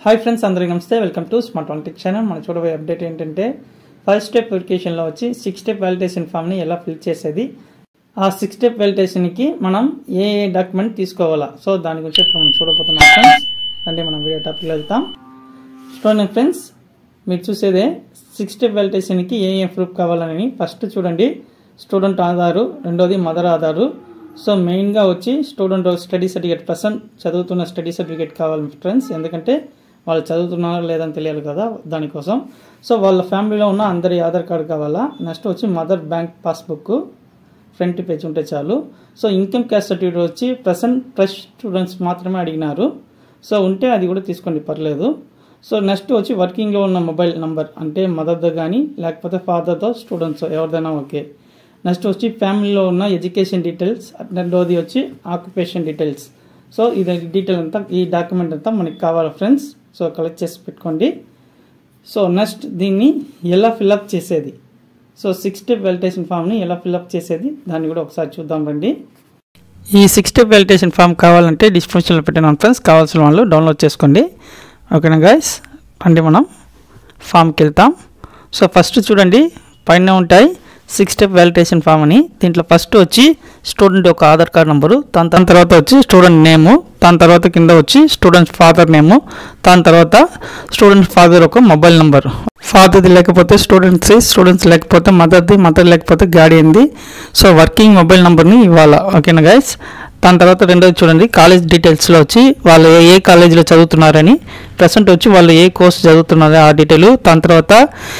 hi friends అందరికీ నమస్తే welcome to smart one tech channel మనం చూడబోయే అప్డేట్ ఏంటంటే ఫస్ట్ స్టెప్ వెరిఫికేషన్లో వచ్చి సిక్స్ స్టెప్ వ్యాలిడేషన్ ఫామ్ని ఎలా ఫిల్ చేసేది ఆ సిక్స్ స్టెప్ వ్యాలిడేషన్కి మనం ఏ ఏ డాక్యుమెంట్ తీసుకోవాలా సో దాని గురించి ఇప్పుడు మనం చూడబోతున్నాం ఫ్రెండ్స్ అంటే మనం వీడియో టాపిక్లో వెళ్తాం చూడండి ఫ్రెండ్స్ మీరు చూసేదే సిక్స్ స్టెప్ వ్యాలిడేషన్కి ఏ ఏ ప్రూఫ్ కావాలని ఫస్ట్ చూడండి స్టూడెంట్ ఆధారు రెండోది మదర్ ఆధారు సో మెయిన్గా వచ్చి స్టూడెంట్ స్టడీ సర్టిఫికేట్ ప్రజెంట్ చదువుతున్న స్టడీ సర్టిఫికేట్ కావాలి ఫ్రెండ్స్ ఎందుకంటే వాళ్ళు చదువుతున్నారా లేదని తెలియాలి కదా దానికోసం సో వాళ్ళ ఫ్యామిలీలో ఉన్న అందరి ఆధార్ కార్డు కావాలా నెక్స్ట్ వచ్చి mother bank passbook front page ఉంటే చాలు సో ఇన్కమ్ క్యాస్ట్ సర్టిఫికేట్ వచ్చి ప్రజెంట్ ఫ్రెష్ స్టూడెంట్స్ మాత్రమే అడిగినారు సో ఉంటే అది కూడా తీసుకోండి పర్లేదు సో నెక్స్ట్ వచ్చి వర్కింగ్లో ఉన్న మొబైల్ నంబర్ అంటే మదర్తో కానీ లేకపోతే ఫాదర్తో స్టూడెంట్స్ ఎవరిదైనా ఓకే నెక్స్ట్ వచ్చి ఫ్యామిలీలో ఉన్న ఎడ్యుకేషన్ డీటెయిల్స్ రెండోది వచ్చి ఆక్యుపేషన్ డీటెయిల్స్ సో ఇది డీటెయిల్ అంతా ఈ డాక్యుమెంట్ అంతా మనకి కావాలి ఫ్రెండ్స్ సో కలెక్ట్ చేసి పెట్టుకోండి సో నెక్స్ట్ దీన్ని ఎలా ఫిల్అప్ చేసేది సో సిక్స్ స్టెప్ వెలిటేషన్ ఫామ్ని ఎలా ఫిల్అప్ చేసేది దాన్ని కూడా ఒకసారి చూద్దాం రండి ఈ సిక్స్ స్టెప్ వెలిటేషన్ ఫామ్ కావాలంటే డిస్క్రిప్షన్లో పెట్టిన ఫ్రెండ్స్ కావాల్సిన వాళ్ళు డౌన్లోడ్ చేసుకోండి ఓకేనా గైస్ రండి మనం ఫామ్కి వెళ్తాం సో ఫస్ట్ చూడండి పైన ఉంటాయి సిక్స్ స్టెప్ వ్యాలిడేషన్ ఫామ్ అని దీంట్లో ఫస్ట్ వచ్చి స్టూడెంట్ యొక్క ఆధార్ కార్డ్ నెంబరు దాని దాని తర్వాత వచ్చి స్టూడెంట్ నేము దాని తర్వాత కింద వచ్చి స్టూడెంట్ ఫాదర్ నేము దాని తర్వాత స్టూడెంట్ ఫాదర్ ఒక మొబైల్ నెంబర్ ఫాదర్ది లేకపోతే స్టూడెంట్స్ స్టూడెంట్స్ లేకపోతే మదర్ది మదర్ లేకపోతే గార్డియన్ది సో వర్కింగ్ మొబైల్ నెంబర్ని ఇవ్వాలా ఓకేనా గైస్ దాని తర్వాత రెండోది చూడండి కాలేజ్ డీటెయిల్స్లో వచ్చి వాళ్ళు ఏ ఏ కాలేజీలో చదువుతున్నారని ప్రజెంట్ వచ్చి వాళ్ళు ఏ కోర్స్ చదువుతున్నారో ఆ డీటెయిల్ దాని తర్వాత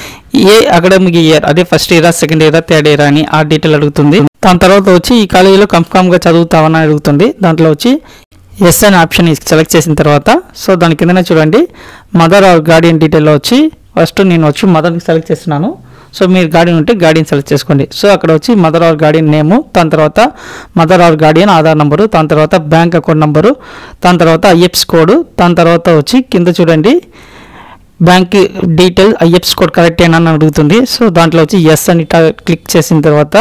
ఏ అకాడమిక్ ఇయర్ అదే ఫస్ట్ ఇయరా సెకండ్ ఇయరా థర్డ్ ఇయరా అని ఆ డీటెయిల్ అడుగుతుంది దాని తర్వాత వచ్చి ఈ కాలేజీలో కన్ఫామ్గా చదువుతావని అడుగుతుంది దాంట్లో వచ్చి ఎస్ అనే ఆప్షన్ సెలెక్ట్ చేసిన తర్వాత సో దాని కిందనే చూడండి మదర్ ఆర్ గార్డియన్ డీటెయిల్లో వచ్చి ఫస్ట్ నేను వచ్చి మదర్ని సెలెక్ట్ చేస్తున్నాను సో మీరు గార్డియన్ ఉంటే గార్డియన్ సెలెక్ట్ చేసుకోండి సో అక్కడ వచ్చి మదర్ ఆర్ గార్డియన్ నేము దాని తర్వాత mother or guardian Aadhaar number దాని తర్వాత బ్యాంక్ అకౌంట్ నెంబరు దాని తర్వాత ఐఎఫ్స్ కోడ్ దాని తర్వాత వచ్చి కింద చూడండి bank detail IFSC code correct అయినా అని అడుగుతుంది సో దాంట్లో వచ్చి ఎస్ అని ట- క్లిక్ చేసిన తర్వాత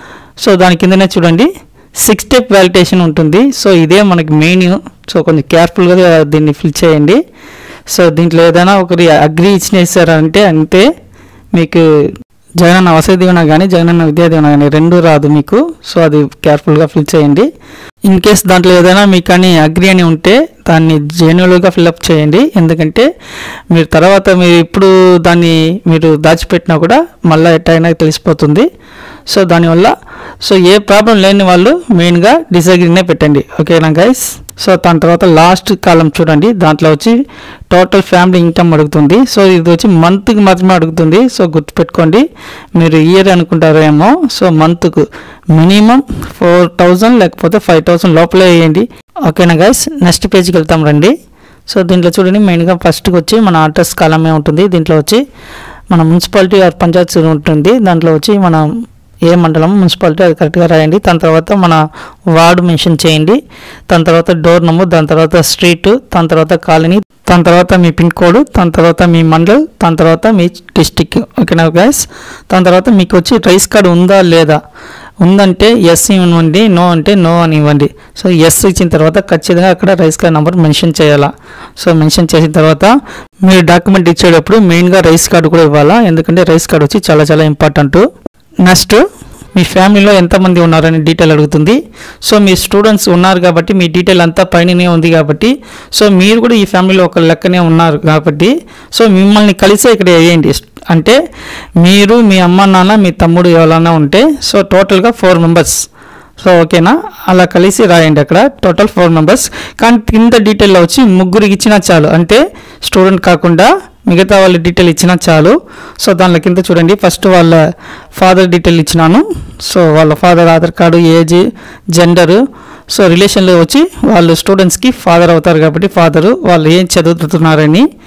సో దాని కిందనే చూడండి సిక్స్ స్టెప్ వ్యాలిడేషన్ ఉంటుంది సో ఇదే మనకి మెయిన్ సో కొంచెం కేర్ఫుల్గా దీన్ని ఫిల్ చేయండి సో దీంట్లో ఏదైనా ఒకరి అగ్రి ఇచ్చినేసారంటే అంతే మీకు జగనన్న వసతి దీవెన కానీ జగనన్న విద్యా దీవెన కానీ రెండు రాదు మీకు సో అది కేర్ఫుల్గా ఫిల్ చేయండి ఇన్ కేస్ దాంట్లో ఏదైనా మీకు కానీ అగ్రి అని ఉంటే దాన్ని జెన్యువల్గా ఫిల్అప్ చేయండి ఎందుకంటే మీరు తర్వాత మీరు ఇప్పుడు దాన్ని మీరు దాచిపెట్టినా కూడా మళ్ళీ ఎట్టయినా తెలిసిపోతుంది సో దానివల్ల సో ఏ ప్రాబ్లం లేని వాళ్ళు మెయిన్గా డిసగ్రీనే పెట్టండి ఓకేనా గైస్ సో దాని తర్వాత లాస్ట్ కాలం చూడండి దాంట్లో వచ్చి టోటల్ ఫ్యామిలీ ఇన్కమ్ అడుగుతుంది సో ఇది వచ్చి మంత్కి మాత్రమే అడుగుతుంది సో గుర్తుపెట్టుకోండి మీరు ఇయర్ అనుకుంటారేమో సో మంత్కు మినిమం ఫోర్ థౌజండ్ లేకపోతే ఫైవ్ థౌజండ్ లోపలే వేయండి ఓకేనా గైస్ నెక్స్ట్ పేజ్కి వెళ్తాం రండి సో దీంట్లో చూడండి మెయిన్గా ఫస్ట్కి వచ్చి మన అడ్రస్ కాలమే ఉంటుంది దీంట్లో వచ్చి మన మున్సిపాలిటీ ఆర్ పంచాయత్ ఉంటుంది దాంట్లో వచ్చి మన ఏ మండలం మున్సిపాలిటీ అది కరెక్ట్గా రాయండి దాని తర్వాత మన వార్డు మెన్షన్ చేయండి దాని తర్వాత డోర్ నెంబర్ దాని తర్వాత స్ట్రీట్ దాని తర్వాత కాలనీ దాని తర్వాత మీ పిన్ కోడ్ దాని తర్వాత మీ మండల్ దాని తర్వాత మీ డిస్టిక్ ఓకేనా గైస్ దాని తర్వాత మీకు వచ్చి రైస్ కార్డ్ ఉందా లేదా ఉందంటే ఎస్ ఇవ్వండి నో అంటే నో అని ఇవ్వండి సో ఎస్ ఇచ్చిన తర్వాత ఖచ్చితంగా అక్కడ రైస్ కార్డ్ నెంబర్ మెన్షన్ చేయాలా సో మెన్షన్ చేసిన తర్వాత మీరు డాక్యుమెంట్ ఇచ్చేటప్పుడు మెయిన్గా రైస్ కార్డు కూడా ఇవ్వాలా ఎందుకంటే రైస్ కార్డు వచ్చి చాలా చాలా ఇంపార్టెంట్ నెక్స్ట్ మీ ఫ్యామిలీలో ఎంతమంది ఉన్నారని డీటెయిల్ అడుగుతుంది సో మీ స్టూడెంట్స్ ఉన్నారు కాబట్టి మీ డీటెయిల్ అంతా పైననే ఉంది కాబట్టి సో మీరు కూడా ఈ ఫ్యామిలీలో ఒక లెక్కనే ఉన్నారు కాబట్టి సో మిమ్మల్ని కలిసే ఇక్కడ వేయండి అంటే మీరు మీ అమ్మ నాన్న మీ తమ్ముడు ఎవరైనా ఉంటే సో టోటల్గా ఫోర్ మెంబర్స్ సో ఓకేనా అలా కలిసి రాయండి అక్కడ టోటల్ ఫోర్ మెంబర్స్ కానీ కింద డీటెయిల్లో వచ్చి ముగ్గురికి ఇచ్చినా చాలు అంటే స్టూడెంట్ కాకుండా మిగతా వాళ్ళ డీటెయిల్ ఇచ్చినా చాలు సో దానిలో కింద చూడండి ఫస్ట్ వాళ్ళ ఫాదర్ డీటెయిల్ ఇచ్చినాను సో వాళ్ళ father Aadhaar card age gender so రిలేషన్లో వచ్చి వాళ్ళు స్టూడెంట్స్కి ఫాదర్ అవుతారు కాబట్టి ఫాదరు వాళ్ళు ఏం చదువుతున్నారని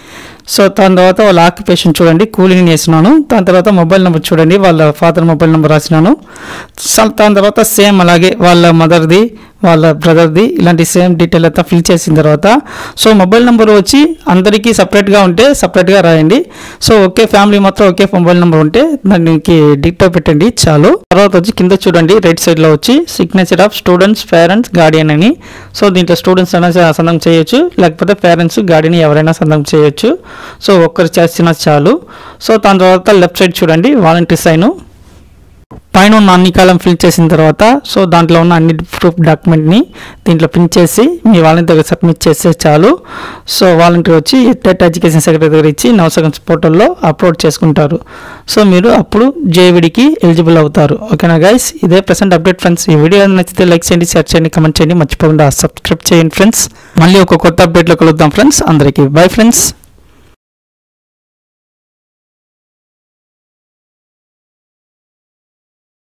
సో దాని తర్వాత వాళ్ళ ఆక్యుపేషన్ చూడండి కూలింగ్ చేసినాను దాని తర్వాత మొబైల్ నెంబర్ చూడండి వాళ్ళ ఫాదర్ మొబైల్ నెంబర్ రాసినాను సో దాని తర్వాత సేమ్ అలాగే వాళ్ళ మదర్ది వాళ్ళ బ్రదర్ది ఇలాంటి సేమ్ డీటెయిల్ అంతా ఫిల్ చేసిన తర్వాత సో మొబైల్ నెంబర్ వచ్చి అందరికీ సపరేట్గా ఉంటే సపరేట్గా రాయండి సో ఒకే ఫ్యామిలీ మాత్రం ఒకే మొబైల్ నెంబర్ ఉంటే దానికి డిక్టో పెట్టండి చాలు తర్వాత వచ్చి కింద చూడండి రైట్ సైడ్లో వచ్చి signature of students parents guardian అని సో దీంట్లో స్టూడెంట్స్ అయినా సంతకం చేయొచ్చు లేకపోతే పేరెంట్స్ గార్డియన్ ఎవరైనా సంతకం చేయొచ్చు సో ఒక్కరు చేసిన చాలు సో దాని తర్వాత లెఫ్ట్ సైడ్ చూడండి వాలంటీర్ సైన్ పైన ఉన్న అన్ని కాలం ఫిల్ చేసిన తర్వాత సో దాంట్లో ఉన్న అన్ని ప్రూఫ్ డాక్యుమెంట్ని దీంట్లో ప్రింట్ చేసి మీ వాలంటీర్ దగ్గర సబ్మిట్ చేస్తే చాలు సో వాలంటీర్ వచ్చి టెట్ ఎడ్యుకేషన్ సెక్రటరీ దగ్గర ఇచ్చి నవసగన్స్ పోర్టల్లో అప్లోడ్ చేసుకుంటారు సో మీరు అప్పుడు జేవిడికి ఎలిజిబుల్ అవుతారు ఓకేనా గైస్ ఇదే ప్రెసెంట్ అప్డేట్ ఫ్రెండ్స్ ఈ వీడియో నచ్చితే లైక్ చేయండి షేర్ చేయండి కమెంట్ చేయండి మర్చిపోకుండా సబ్స్క్రైబ్ చేయండి ఫ్రెండ్స్ మళ్ళీ ఒక కొత్త అప్డేట్లో కలుద్దాం ఫ్రెండ్స్ అందరికీ బై ఫ్రెండ్స్